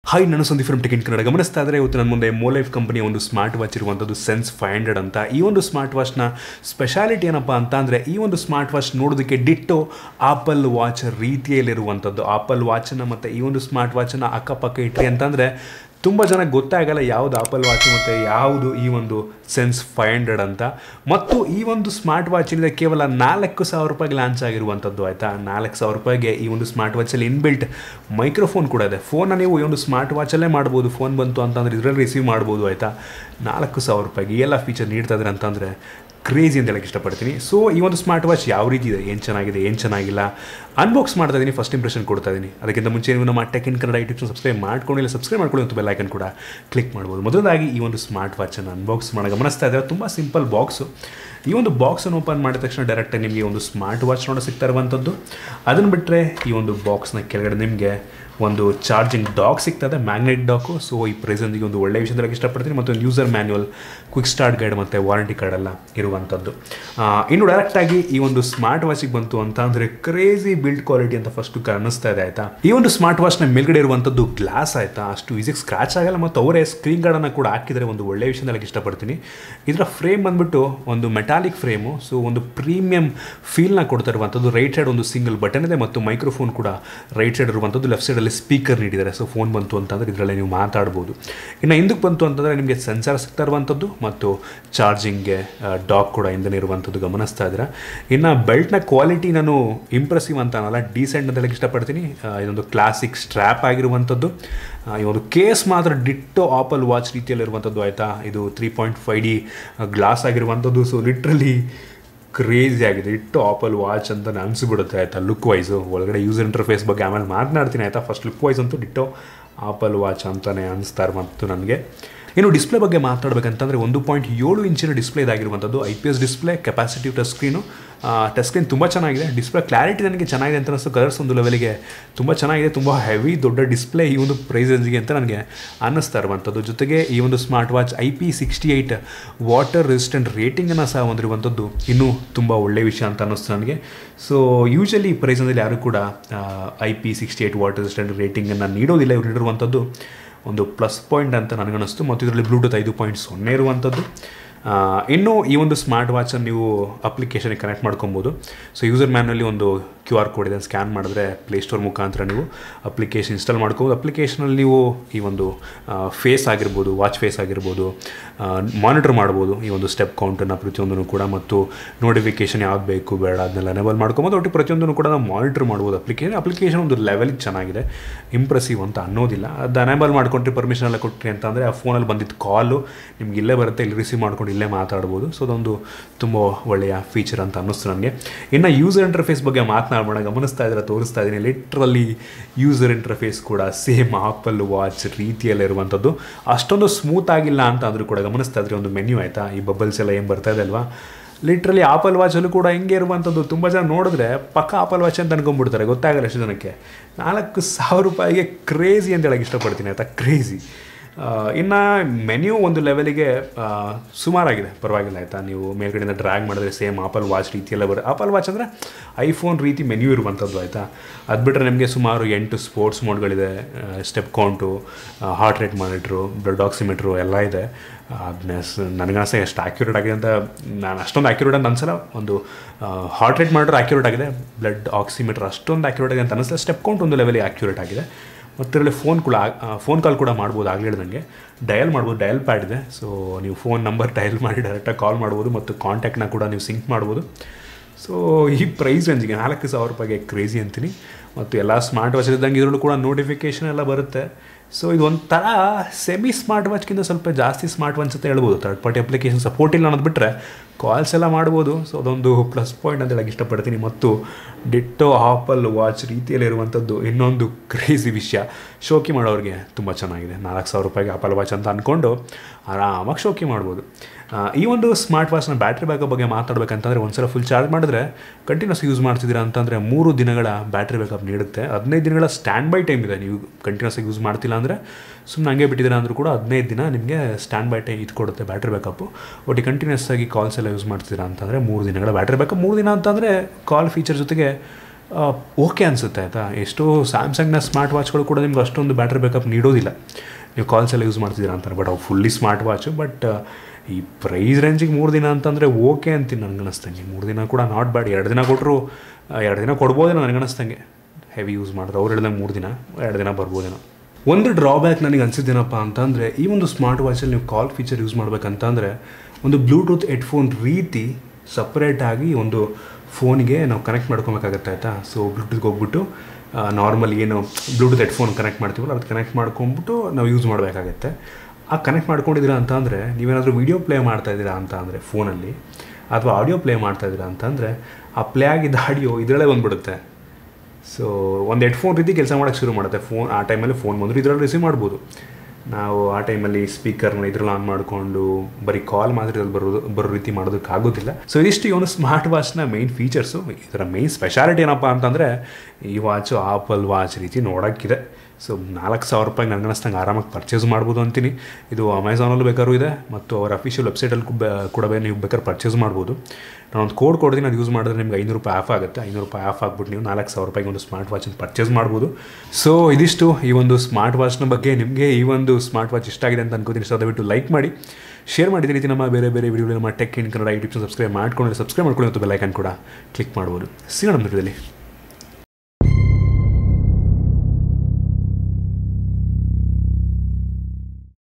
hi ನಾನು Sandeep from ticket Kannada ಗಮನಿಸ್ತಾ ಇದ್ರೆ ಇವತ್ತು ನನ್ನ ಮುಂದೆ ಮೋಲೈಫ್ ಕಂಪನಿಯ ಒಂದು ಸ್ಮಾರ್ಟ್ ವಾಚ್ ಇರುವಂಥದ್ದು ಸೆನ್ಸ್ ಫೈವ್ ಹಂಡ್ರೆಡ್ ಅಂತ ಈ ಒಂದು ಸ್ಮಾರ್ಟ್ ವಾಚ್ನ ಸ್ಪೆಷಾಲಿಟಿ ಏನಪ್ಪ ಅಂತ ಅಂದರೆ ಈ ಒಂದು ಸ್ಮಾರ್ಟ್ ವಾಚ್ ನೋಡೋದಕ್ಕೆ ಡಿಟ್ಟೋ ಆಪಲ್ ವಾಚ್ ರೀತಿಯಲ್ಲಿರುವಂಥದ್ದು ಆಪಲ್ ವಾಚನ್ನು ಮತ್ತು ಈ ಒಂದು ಸ್ಮಾರ್ಟ್ ವಾಚನ್ನು ಅಕ್ಕಪಕ್ಕ ಇಟ್ರಿ ಅಂತಂದರೆ ತುಂಬ ಜನ ಗೊತ್ತಾಗಲ್ಲ ಯಾವುದು ಆಪಲ್ ವಾಚ್ ಮತ್ತು ಯಾವುದು ಈ ಒಂದು ಸೆನ್ಸ್ ಫೈವ್ ಹಂಡ್ರೆಡ್ ಅಂತ ಮತ್ತು ಈ ಒಂದು ಸ್ಮಾರ್ಟ್ ವಾಚಿನಿಂದ ಕೇವಲ ನಾಲ್ಕು ಸಾವಿರ ರೂಪಾಯಿಗೆ ಲಾಂಚ್ ಆಗಿರುವಂಥದ್ದು ಆಯಿತಾ ನಾಲ್ಕು ಸಾವಿರ ರೂಪಾಯಿಗೆ ಈ ಒಂದು ಸ್ಮಾರ್ಟ್ ವಾಚಲ್ಲಿ ಇನ್ಬಿಲ್ಟ್ ಮೈಕ್ರೋಫೋನ್ ಕೂಡ ಇದೆ ಫೋನ್ನ ನೀವು ಈ ಒಂದು ಸ್ಮಾರ್ಟ್ ವಾಚಲ್ಲೇ ಮಾಡ್ಬೋದು ಫೋನ್ ಬಂತು ಅಂತಂದರೆ ಇದರಲ್ಲಿ ರಿಸೀವ್ ಮಾಡ್ಬೋದು ಆಯಿತಾ ನಾಲ್ಕು ಸಾವಿರ ರೂಪಾಯಿಗೆ ಈ ಎಲ್ಲ ಫೀಚರ್ ನೀಡ್ತಾ ಇದ್ದಾರೆ ಅಂತಂದರೆ ಕ್ರೇಜಿ ಅಂತ ಹೇಳಕ್ಕೆ ಇಷ್ಟಪಡ್ತೀನಿ ಸೊ ಈ ಒಂದು ಸ್ಮಾರ್ಟ್ ವಾಚ್ ಯಾವ ರೀತಿ ಇದೆ ಏನು ಚೆನ್ನಾಗಿದೆ ಏನು ಚೆನ್ನಾಗಿಲ್ಲ ಅನ್ಬಾಕ್ಸ್ ಮಾಡ್ತಾ ಇದ್ದೀನಿ ಫಸ್ಟ್ ಇಂಪ್ರೆಷನ್ ಕೊಡ್ತಾ ಇದ್ದೀನಿ ಅದಕ್ಕಿಂತ ಮುಂಚೆ ನೀವು ನಮ್ಮ Tech in Kannada YouTube subscribe ಮಾಡ್ಕೊಂಡಿಲ್ಲ ಸಬ್ಸ್ಕ್ರೈಬ್ ಮಾಡ್ಕೊಳ್ಳಿ ಮತ್ತು ಬೆಲ್ ಐಕನ್ ಕೂಡ ಕ್ಲಿಕ್ ಮಾಡ್ಬೋದು ಮೊದಲಾಗಿ ಈ ಒಂದು ಸ್ಮಾರ್ಟ್ ವಾಚನ್ನು ಅನ್ಬಾಕ್ಸ್ ಮಾಡೋ ಗಮನಿಸ್ತಾ ಇದ್ದಾರೆ ತುಂಬ ಸಿಂಪಲ್ ಬಾಕ್ಸು ಈ ಒಂದು ಬಾಕ್ಸನ್ನು ಓಪನ್ ಮಾಡಿದ ತಕ್ಷಣ ಡೈರೆಕ್ಟಾಗಿ ನಿಮಗೆ ಒಂದು ಸ್ಮಾರ್ಟ್ ವಾಚ್ ನೋಡೋ ಸಿಗ್ತಾ ಇರುವಂಥದ್ದು ಅದನ್ನು ಬಿಟ್ಟರೆ ಈ ಒಂದು ಬಾಕ್ಸ್ನ ಕೆಳಗಡೆ ನಿಮಗೆ ಒಂದು ಚಾರ್ಜಿಂಗ್ ಡಾಕ್ ಸಿಗ್ತದೆ ಮ್ಯಾಗ್ನೆಟ್ ಡಾಕು ಸೊ ಈ ಪ್ರೆಸೆಂಟ್ಗೆ ಒಂದು ಒಳ್ಳೆಯ ವಿಷಯದಲ್ಲಿ ಇಷ್ಟಪಡ್ತೀನಿ ಮತ್ತು ಒಂದು user manual quick start guide ಮತ್ತು ವಾರಂಟಿ ಕಾರ್ಡ್ ಎಲ್ಲ ಇರುವಂಥದ್ದು ಆ, ಇನ್ನು ಡೈರೆಕ್ಟಾಗಿ ಈ ಒಂದು ಸ್ಮಾರ್ಟ್ ವಾಚಿಗೆ ಬಂತು ಅಂತ ಅಂದರೆ ಕ್ರೇಜಿ ಬಿಲ್ಡ್ ಕ್ವಾಲಿಟಿ ಅಂತ ಫಸ್ಟ್ ಕಾಣಿಸ್ತಾ ಇದೆ ಆಯಿತಾ ಈ ಒಂದು ಸ್ಮಾರ್ಟ್ ವಾಚ್ನ ಮೇಲ್ಗಡೆ ಇರುವಂಥದ್ದು ಗ್ಲಾಸ್ ಆಯಿತಾ ಅಷ್ಟು ಈಸಿಗೆ ಸ್ಕ್ರಾಚ್ ಆಗಲ್ಲ ಮತ್ತು ಅವರೇ ಸ್ಕ್ರೀನ್ ಗಾರ್ಡನ್ನು ಕೂಡ ಹಾಕಿದರೆ ಒಂದು ಒಳ್ಳೆಯ ವಿಷಯದಲ್ಲಿ ಇಷ್ಟಪಡ್ತೀನಿ ಇದರ ಫ್ರೇಮ್ ಬಂದ್ಬಿಟ್ಟು ಒಂದು ಮೆಟಾಲಿಕ್ ಫ್ರೇಮು ಸೊ ಒಂದು ಪ್ರೀಮಿಯಂ ಫೀಲ್ನ ಕೊಡ್ತಾ ಇರುವಂಥದ್ದು ರೈಟ್ ಸೈಡ್ ಒಂದು ಸಿಂಗಲ್ ಬಟನ್ ಇದೆ ಮತ್ತು ಮೈಕ್ರೋಫೋನ್ ಕೂಡ ರೈಟ್ ಸೈಡ್ ಇರುವಂಥದ್ದು ಲೆಫ್ಟ್ ಸೈಡಲ್ಲಿ ಸ್ಪೀಕರ್ ನೀಡಿದ್ದಾರೆ ಸೊ ಫೋನ್ ಬಂತು ಅಂತಂದರೆ ಇದರಲ್ಲಿ ನೀವು ಮಾತಾಡ್ಬೋದು ಇನ್ನು ಹಿಂದಕ್ಕೆ ಬಂತು ಅಂತಂದರೆ ನಿಮಗೆ ಸೆನ್ಸಾರ್ ಸಿಗ್ತಾ ಇರುವಂಥದ್ದು ಮತ್ತು ಚಾರ್ಜಿಂಗ್ಗೆ ಡಾಕ್ ಕೂಡ ಹಿಂದೆ ಇರುವಂಥದ್ದು ಗಮನಿಸ್ತಾ ಇದ್ದೀರಾ ಇನ್ನು ಬೆಲ್ಟ್ನ ಕ್ವಾಲಿಟಿ ನಾನು ಇಂಪ್ರೆಸಿವ್ ಅಂತ ಅನ್ನಲ್ಲ ಡೀಸೆಂಟ್ ಅಂತ ಹೇಳಕ್ಕೆ ಇಷ್ಟಪಡ್ತೀನಿ ಆ, ಇದೊಂದು ಕ್ಲಾಸಿಕ್ ಸ್ಟ್ರ್ಯಾಪ್ ಆಗಿರುವಂಥದ್ದು ಆ, ಈ ಒಂದು ಕೇಸ್ ಮಾತ್ರ ಡಿಟ್ಟೋ ಆಪಲ್ ವಾಚ್ ರೀತಿಯಲ್ಲಿರುವಂಥದ್ದು ಆಯಿತಾ ಇದು three point five D glass ಆಗಿರುವಂಥದ್ದು ಸೊ ಲಿಟ್ರಲಿ ಕ್ರೇಜಿ ಆಗಿದೆ ಇಟ್ಟು ಆಪಲ್ ವಾಚ್ ಅಂತ ಅನಿಸ್ಬಿಡುತ್ತೆ ಆಯಿತಾ ಲುಕ್ ವೈಸು ಒಳಗಡೆ ಯೂಸರ್ ಇಂಟರ್ಫೇಸ್ ಬಗ್ಗೆ ಆಮೇಲೆ ಮಾತನಾಡ್ತೀನಿ ಆಯಿತಾ ಫಸ್ಟ್ ಲುಕ್ ವೈಸ್ ಅಂತೂ ಡಿಟ್ಟೋ ಆಪಲ್ ವಾಚ್ ಅಂತಲೇ ಅನಿಸ್ತಾ ಇರುವಂಥದ್ದು ನನಗೆ ಇನ್ನು ಡಿಸ್ಪ್ಲೇ ಬಗ್ಗೆ ಮಾತಾಡಬೇಕಂತಂದರೆ ಒಂದು ಪಾಯಿಂಟ್ ಏಳು ಇಂಚಿನ ಡಿಸ್ಪ್ಲೇ ಇದಾಗಿರುವಂಥದ್ದು I P S display capacitive touch screen touch screen ತುಂಬ ಚೆನ್ನಾಗಿದೆ ಡಿಸ್ಪ್ಲೇ ಕ್ಲಾರಿಟಿ ನನಗೆ ಚೆನ್ನಾಗಿದೆ ಅಂತ ಅನಿಸ್ತು ಕಲರ್ಸ್ ಒಂದು ಲೆವೆಲ್ಗೆ ತುಂಬ ಚೆನ್ನಾಗಿದೆ ತುಂಬ ಹೆವಿ ದೊಡ್ಡ ಡಿಸ್ಪ್ಲೇ ಈ ಒಂದು ಪ್ರೈಸ್ ರೇಂಜ್ಗೆ ಅಂತ ನನಗೆ ಅನ್ನಿಸ್ತಾ ಇರುವಂಥದ್ದು ಜೊತೆಗೆ ಈ ಒಂದು smart watch I P sixty eight water resistant ರೇಟಿಂಗನ್ನು ಸಹ ಹೊಂದಿರುವಂಥದ್ದು ಇನ್ನೂ ತುಂಬ ಒಳ್ಳೆಯ ವಿಷಯ ಅಂತ ಅನ್ನಿಸ್ತು ನನಗೆ ಸೊ ಯೂಶಲಿ ಈ ಪ್ರೈಸಲ್ಲಿ ಯಾರು ಕೂಡ I P sixty eight water resistant ರೇಟಿಂಗನ್ನು ನೀಡೋದಿಲ್ಲ ಇವ್ರು ನೀಡಿರುವಂಥದ್ದು ಒಂದು ಪ್ಲಸ್ ಪಾಯಿಂಟ್ ಅಂತ ನನಗನ್ನಿಸ್ತು ಮತ್ತು ಇದರಲ್ಲಿ ಬ್ಲೂಟೂತ್ ಐದು ಪಾಯಿಂಟ್ ಸೊನ್ನೆ ಇರುವಂಥದ್ದು ಆ, ಇನ್ನು ಈ ಒಂದು ಸ್ಮಾರ್ಟ್ ವಾಚನ್ನು ನೀವು ಅಪ್ಲಿಕೇಶನ್ಗೆ ಕನೆಕ್ಟ್ ಮಾಡ್ಕೊಬೋದು ಸೊ ಯೂಸರ್ ಮ್ಯಾನಲ್ಲಿ ಒಂದು ಕ್ಯೂ ಆರ್ ಕೋಡ್ ಇದೆ ಸ್ಕ್ಯಾನ್ ಮಾಡಿದ್ರೆ ಪ್ಲೇಸ್ಟೋರ್ ಮುಖಾಂತರ ನೀವು ಅಪ್ಲಿಕೇಶನ್ ಇನ್ಸ್ಟಾಲ್ ಮಾಡ್ಕೋಬೋದು ಅಪ್ಲಿಕೇಶನಲ್ಲಿ ನೀವು ಈ ಒಂದು ಫೇಸ್ ಆಗಿರ್ಬೋದು ವಾಚ್ ಫೇಸ್ ಆಗಿರ್ಬೋದು ಮಾನಿಟರ್ ಮಾಡ್ಬೋದು ಈ ಒಂದು ಸ್ಟೆಪ್ ಕೌಂಟನ್ನು ಪ್ರತಿಯೊಂದನ್ನು ಕೂಡ ಮತ್ತು ನೋಟಿಫಿಕೇಶನ್ ಯಾವ್ದು ಬೇಕು ಬೇಡ ಅದನ್ನೆಲ್ಲ ಎನೇಬಲ್ ಮಾಡ್ಕೊಬೋದು ಒಟ್ಟು ಪ್ರತಿಯೊಂದನ್ನು ಕೂಡ ನಾವು ಮಾನಿಟರ್ ಮಾಡ್ಬೋದು ಅಪ್ಲಿಕೇಶನ್ ಅಪ್ಲಿಕೇಶನ್ ಒಂದು ಲೆವೆಲ್ಗೆ ಚೆನ್ನಾಗಿದೆ ಇಂಪ್ರೆಸಿವ್ ಅಂತ ಅನ್ನೋದಿಲ್ಲ ಅದು ಅನೇಬಲ್ ಮಾಡ್ಕೊಂಡ್ರೆ ಪರ್ಮಿಷನ್ ಎಲ್ಲ ಕೊಟ್ಟರೆ ಅಂತ ಅಂದರೆ ಆ ಫೋನಲ್ಲಿ ಬಂದಿದ್ದು ಕಾಲು ನಿಮ್ಗೆ ಇಲ್ಲೇ ಬರುತ್ತೆ ಇಲ್ಲಿ ರಿಸೀವ್ ಮಾಡ್ಕೊಂಡು ಇಲ್ಲೇ ಮಾತಾಡ್ಬೋದು ಸೊ ಅದೊಂದು ತುಂಬ ಒಳ್ಳೆಯ ಫೀಚರ್ ಅಂತ ಅನ್ನಿಸ್ತು ನನಗೆ ಇನ್ನು ಯೂಸರ್ ಇಂಟರ್ಫೇಸ್ ಬಗ್ಗೆ ಮಾತನಾಡೋಣ ಗಮನಿಸ್ತಾ ಇದ್ರೆ ತೋರಿಸ್ತಾ ಇದ್ದೀನಿ ಲಿಟ್ರಲಿ ಯೂಸರ್ ಇಂಟರ್ಫೇಸ್ ಕೂಡ ಸೇಮ್ ಆಪಲ್ ವಾಚ್ ರೀತಿಯಲ್ಲಿರುವಂಥದ್ದು ಅಷ್ಟೊಂದು ಸ್ಮೂತ್ ಆಗಿಲ್ಲ ಅಂತ ಅಂದರೂ ಕೂಡ ಗಮನಿಸ್ತಾ ಇದ್ರೆ ಒಂದು ಮೆನ್ಯೂ ಆಯಿತಾ ಈ ಬಬಲ್ಸ್ ಎಲ್ಲ ಏನು ಬರ್ತಾ ಇದೆ ಅಲ್ವಾ ಲಿಟ್ರಲಿ ಆಪಲ್ ವಾಚಲ್ಲೂ ಕೂಡ ಹಿಂಗೆ ಇರುವಂಥದ್ದು ತುಂಬ ಜನ ನೋಡಿದ್ರೆ ಪಕ್ಕ ಆಪಲ್ ವಾಚ್ ಅಂತ ಅನ್ಕೊಂಡ್ಬಿಡ್ತಾರೆ ಗೊತ್ತಾಗಲ್ಲ ಎಷ್ಟು ಜನಕ್ಕೆ ನಾಲ್ಕು ಸಾವಿರ ರೂಪಾಯಿಗೆ ಕ್ರೇಜಿ ಅಂತ ಹೇಳಕ್ಕೆ ಇಷ್ಟಪಡ್ತೀನಿ ಆಯ್ತಾ ಕ್ರೇಜಿ ಇನ್ನು ಮೆನ್ಯೂ ಒಂದು ಲೆವೆಲಿಗೆ ಸುಮಾರಾಗಿದೆ ಪರವಾಗಿಲ್ಲ ಆಯಿತಾ ನೀವು ಮೇಲ್ಗಡೆಯಿಂದ ಡ್ರ್ಯಾಗ್ ಮಾಡಿದ್ರೆ ಸೇಮ್ ಆಪಲ್ ವಾಚ್ ರೀತಿಯೆಲ್ಲ ಬರುತ್ತೆ ಆಪಲ್ ವಾಚ್ ಅಂದರೆ ಐಫೋನ್ ರೀತಿ ಮೆನ್ಯೂ ಇರುವಂಥದ್ದು ಆಯಿತಾ ಅದು ಬಿಟ್ಟರೆ ನಿಮಗೆ ಸುಮಾರು ಎಂಟು ಸ್ಪೋರ್ಟ್ಸ್ ಮೋಡ್ಗಳಿದೆ step count heart rate monitor blood oximeter ಎಲ್ಲ ಇದೆ ಅದನ್ನ ನನಗನ್ಸ ಎಷ್ಟು ಆ್ಯಕ್ಯುರೇಟ್ ಆಗಿದೆ ಅಂತ ನಾನು ಅಷ್ಟೊಂದು ಆ್ಯಕ್ಯುರೇಟ್ ಅಂತ ಅನ್ಸಲ್ಲ ಒಂದು ಹಾರ್ಟ್ ರೇಟ್ ಮಾಡಿದ್ರೆ ಆ್ಯಕ್ಯುರೇಟ್ ಆಗಿದೆ ಬ್ಲಡ್ ಆಕ್ಸಿಮೀಟರ್ ಅಷ್ಟೊಂದು ಆ್ಯಕ್ಯುರೇಟ್ ಆಗಿದೆ ಅಂತ ಅನಿಸಲ್ಲ ಸ್ಟೆಪ್ ಕೌಂಟ್ ಒಂದು ಲೆವೆಲಿಗೆ ಆ್ಯಕ್ಯುರೇಟ್ ಆಗಿದೆ ಮತ್ತು ಇದರಲ್ಲಿ ಫೋನ್ ಕೂಡ ಫೋನ್ ಕಾಲ್ ಕೂಡ ಮಾಡ್ಬೋದು ಆಗಲಿ ಹೇಳ್ದಂಗೆ ಡಯಲ್ ಮಾಡ್ಬೋದು ಡಯಲ್ ಪ್ಯಾಡ್ ಇದೆ ಸೊ ನೀವು ಫೋನ್ ನಂಬರ್ ಡಯಲ್ ಮಾಡಿ ಡೈರೆಕ್ಟಾಗಿ ಕಾಲ್ ಮಾಡ್ಬೋದು ಮತ್ತು ಕಾಂಟ್ಯಾಕ್ಟ್ನ ಕೂಡ ನೀವು ಸಿಂಕ್ ಮಾಡ್ಬೋದು ಸೊ ಈ ಪ್ರೈಸ್ ರೇಂಜಿಗೆ ನಾಲ್ಕು ಸಾವಿರ ರೂಪಾಯಿಗೆ ಕ್ರೇಜಿ ಅಂತೀನಿ ಮತ್ತು ಎಲ್ಲ ಸ್ಮಾರ್ಟ್ ವಾಚ್ ಇದ್ದಂಗೆ ಇದರಲ್ಲೂ ಕೂಡ ನೋಟಿಫಿಕೇಷನ್ ಎಲ್ಲ ಬರುತ್ತೆ ಸೊ ಇದು ಒಂಥರ ಸೆಮಿ ಸ್ಮಾರ್ಟ್ ವಾಚ್ಗಿಂತ ಸ್ವಲ್ಪ ಜಾಸ್ತಿ ಸ್ಮಾರ್ಟ್ ವಾಚ್ ಅಂತ ಹೇಳ್ಬೋದು ಥರ್ಡ್ ಪಾರ್ಟಿ ಅಪ್ಲಿಕೇಶನ್ ಸಪೋರ್ಟ್ ಇಲ್ಲ ಅನ್ನೋದು ಬಿಟ್ಟರೆ ಕಾಲ್ಸ್ ಎಲ್ಲ ಮಾಡ್ಬೋದು ಸೊ ಅದೊಂದು ಪ್ಲಸ್ ಪಾಯಿಂಟ್ ಅಂತ ಹೇಳಕ್ಕೆ ಇಷ್ಟಪಡ್ತೀನಿ ಮತ್ತು ಡಿಟ್ಟೋ ಆಪಲ್ ವಾಚ್ ರೀತಿಯಲ್ಲಿರುವಂಥದ್ದು ಇನ್ನೊಂದು ಕ್ರೇಜಿ ವಿಷಯ ಶೋಕಿ ಮಾಡೋರಿಗೆ ತುಂಬ ಚೆನ್ನಾಗಿದೆ ನಾಲ್ಕು ಸಾವಿರ ರೂಪಾಯಿಗೆ ಆಪಲ್ ವಾಚ್ ಅಂತ ಅಂದ್ಕೊಂಡು ಆರಾಮಾಗಿ ಶೋಕಿ ಮಾಡ್ಬೋದು ಆ, ಈ ಒಂದು ಸ್ಮಾರ್ಟ್ ವಾಚ್ನ ಬ್ಯಾಟ್ರಿ ಬ್ಯಾಕಪ್ ಬಗ್ಗೆ ಮಾತಾಡಬೇಕಂತಂದರೆ ಒಂದ್ಸಲ ಫುಲ್ ಚಾರ್ಜ್ ಮಾಡಿದ್ರೆ ಕಂಟಿನ್ಯೂಸ್ ಯೂಸ್ ಮಾಡ್ತಿದ್ದೀರಾ ಅಂತಂದರೆ ಮೂರು ದಿನಗಳ ಬ್ಯಾಟ್ರಿ ಬ್ಯಾಕಪ್ ನೀಡುತ್ತೆ ಹದಿನೈದು ದಿನಗಳ ಸ್ಟ್ಯಾಂಡ್ ಬೈ ಟೈಮ್ ಇದೆ ನೀವು ಕಂಟಿನ್ಯೂಸ್ ಆಗಿ ಯೂಸ್ ಮಾಡ್ತಿಲ್ಲ ಅಂದರೆ ಸುಮ್ಮನೆ ಹಂಗೆ ಬಿಟ್ಟಿದ್ದೀರಾ ಅಂದರೂ ಕೂಡ ಹದಿನೈದು ದಿನ ನಿಮಗೆ ಸ್ಟ್ಯಾಂಡ್ ಬೈ ಟೈಮ್ ಇದು ಕೊಡುತ್ತೆ ಬ್ಯಾಟ್ರಿ ಬ್ಯಾಕಪ್ಪು ಒಟ್ಟು ಕಂಟಿನ್ಯೂಸ್ ಆಗಿ ಕಾಲ್ಸ್ ಎಲ್ಲ ಯೂಸ್ ಮಾಡ್ತಿದ್ದೀರಾ ಅಂತಂದರೆ ಮೂರು ದಿನಗಳ ಬ್ಯಾಟ್ರಿ ಬ್ಯಾಕಪ್ ಮೂರು ದಿನ ಅಂತಂದರೆ ಕಾಲ್ ಫೀಚರ್ ಜೊತೆಗೆ ಓಕೆ ಅನಿಸುತ್ತೆ ಆಯಿತಾ ಎಷ್ಟೋ ಸ್ಯಾಮ್ಸಂಗ್ನ ಸ್ಮಾರ್ಟ್ ವಾಚ್ಗಳು ಕೂಡ ನಿಮ್ಗೆ ಅಷ್ಟೊಂದು ಬ್ಯಾಟ್ರಿ ಬ್ಯಾಕಪ್ ನೀಡೋದಿಲ್ಲ ನೀವು ಕಾಲ್ಸ್ ಎಲ್ಲ ಯೂಸ್ ಮಾಡ್ತಿದ್ದೀರಾ ಅಂತಾರೆ ಬಟ್ ಅವು ಫುಲ್ಲಿ ಸ್ಮಾರ್ಟ್ ವಾಚ್ ಬಟ್ ಈ ಪ್ರೈಸ್ ರೇಂಜಿಗೆ ಮೂರು ದಿನ ಅಂತಂದರೆ ಓಕೆ ಅಂತೀನಿ ನನಗೆ ಅನಿಸ್ತಂಗೆ ಮೂರು ದಿನ ಕೂಡ ನಾಟ್ ಬ್ಯಾಡ್ ಎರಡು ದಿನ ಕೊಟ್ಟರು ಎರಡು ದಿನ ಕೊಡ್ಬೋದೇನೋ ನನಗೆ ಅನಿಸ್ತಂಗೆ ಹೆವಿ ಯೂಸ್ ಮಾಡಿದ್ರೆ ಅವ್ರು ಹೇಳ್ದಂಗೆ ಮೂರು ದಿನ ಎರಡು ದಿನ ಬರ್ಬೋದೇನೋ ಒಂದು ಡ್ರಾಬ್ಯಾಕ್ ನನಗೆ ಅನಿಸಿದ್ದೇನಪ್ಪ ಅಂತಂದರೆ ಈ ಒಂದು ಸ್ಮಾರ್ಟ್ ವಾಚಲ್ಲಿ ನೀವು ಕಾಲ್ ಫೀಚರ್ ಯೂಸ್ ಮಾಡ್ಬೇಕಂತಂದರೆ ಒಂದು ಬ್ಲೂಟೂತ್ ಹೆಡ್ಫೋನ್ ರೀತಿ ಸಪ್ರೇಟಾಗಿ ಒಂದು ಫೋನಿಗೆ ನಾವು ಕನೆಕ್ಟ್ ಮಾಡ್ಕೊಬೇಕಾಗತ್ತೆ ಆಯಿತಾ ಸೊ ಬ್ಲೂಟೂತ್ಗೆ ಹೋಗ್ಬಿಟ್ಟು ನಾರ್ಮಲ್ ಏನು ಬ್ಲೂಟೂತ್ ಹೆಡ್ಫೋನ್ ಕನೆಕ್ಟ್ ಮಾಡ್ತೀವಲ್ಲ ಅದು ಕನೆಕ್ಟ್ ಮಾಡ್ಕೊಂಬಿಟ್ಟು ನಾವು ಯೂಸ್ ಮಾಡಬೇಕಾಗತ್ತೆ ಆ ಕನೆಕ್ಟ್ ಮಾಡ್ಕೊಂಡಿದ್ದೀರಾ ಅಂತ ಅಂದರೆ ನೀವೇನಾದರೂ ವೀಡಿಯೋ ಪ್ಲೇ ಮಾಡ್ತಾ ಇದ್ದೀರಾ ಅಂತ ಅಂದರೆ ಫೋನಲ್ಲಿ ಅಥವಾ ಆಡಿಯೋ ಪ್ಲೇ ಮಾಡ್ತಾ ಇದ್ದೀರಾ ಅಂತಂದರೆ ಆ ಪ್ಲೇ ಆಗಿದ್ದ ಆಡಿಯೋ ಇದರಲ್ಲೇ ಬಂದುಬಿಡುತ್ತೆ ಸೊ ಒಂದು ಹೆಡ್ಫೋನ್ ರೀತಿ ಕೆಲಸ ಮಾಡೋಕ್ಕೆ ಶುರು ಮಾಡುತ್ತೆ ಫೋನ್ ಆ ಟೈಮಲ್ಲಿ ಫೋನ್ ಬಂದರೂ ಇದರಲ್ಲಿ ರಿಸೀವ್ ಮಾಡ್ಬೋದು ನಾವು ಆ ಟೈಮಲ್ಲಿ ಸ್ಪೀಕರ್ನ ಇದ್ರಲ್ಲಿ ಆನ್ ಮಾಡಿಕೊಂಡು ಬರೀ ಕಾಲ್ ಮಾತ್ರ ಇದ್ರಲ್ಲಿ ಬರೋದು ಬರೋ ರೀತಿ ಮಾಡೋದಕ್ಕಾಗೋದಿಲ್ಲ ಸೊ ಇದಿಷ್ಟು ಈ ಒಂದು ಸ್ಮಾರ್ಟ್ ವಾಚ್ನ ಮೈನ್ ಫೀಚರ್ಸು ಇದರ ಮೈನ್ ಸ್ಪೆಷಾಲಿಟಿ ಏನಪ್ಪ ಅಂತಂದರೆ ಈ ವಾಚು ಆಪಲ್ ವಾಚ್ ರೀತಿ ನೋಡೋಕ್ಕಿದೆ ಸೊ ನಾಲ್ಕು ಸಾವಿರ ರೂಪಾಯಿಗೆ ನನಗೆ ಅನ್ನಿಸ್ತಂಗೆ ಆರಾಮಾಗಿ ಪರ್ಚೇಸ್ ಮಾಡ್ಬೋದು ಅಂತೀನಿ ಇದು ಅಮೆಝಾನಲ್ಲೂ ಬೇಕಾದ್ರೂ ಇದೆ ಮತ್ತು ಅವರ ಅಫಿಷಿಯಲ್ ವೆಬ್ಸೈಟಲ್ಲಿ ಕೂಡ ನೀವು ಬೇಕಾದ್ರೆ ಪರ್ಚೇಸ್ ಮಾಡ್ಬೋದು ನಾನು ಒಂದು ಕೋಡ್ ಕೊಡ್ತೀನಿ ಅದು ಯೂಸ್ ಮಾಡಿದ್ರೆ ನಿಮ್ಗೆ ಐನೂರು ರೂಪಾಯಿ ಆಫ್ ಆಗುತ್ತೆ ಐನೂರು ರೂಪಾಯಿ ಆಫ್ ಆಗ್ಬಿಟ್ಟು ನೀವು ನಾಲ್ಕು ಸಾವಿರ ರೂಪಾಯಿಗೆ ಒಂದು ಸ್ಮಾರ್ಟ್ ವಾಚನ್ನು ಪರ್ಚೇಸ್ ಮಾಡ್ಬೋದು ಸೊ ಇದಿಷ್ಟು ಈ ಒಂದು ಸ್ಮಾರ್ಟ್ ವಾಚ್ನ ಬಗ್ಗೆ ನಿಮಗೆ ಈ ಒಂದು ಸ್ಮಾರ್ಟ್ ವಾಚ್ ಇಷ್ಟ ಆಗಿದೆ ಅಂತ ಅನ್ಕೋತೀನಿ ಇಷ್ಟ ದಯವಿಟ್ಟು ಲೈಕ್ ಮಾಡಿ ಶೇರ್ ಮಾಡಿದ ರೀತಿ ನಮ್ಮ ಬೇರೆ ಬೇರೆ ವಿಡಿಯೋ ನಮ್ಮ Tech in Kannada YouTube subscribe ಮಾಡ್ಕೊಂಡು ಸಬ್ಸ್ಕ್ರೈಬ್ ಮಾಡ್ಕೊಳ್ಳಿ ಮತ್ತು ಬೆಲ್ಲೈಕನ್ ಕೂಡ ಕ್ಲಿಕ್ ಮಾಡ್ಬೋದು ಸಿಗೋಣ ವಿಡಿಯೋದಲ್ಲಿ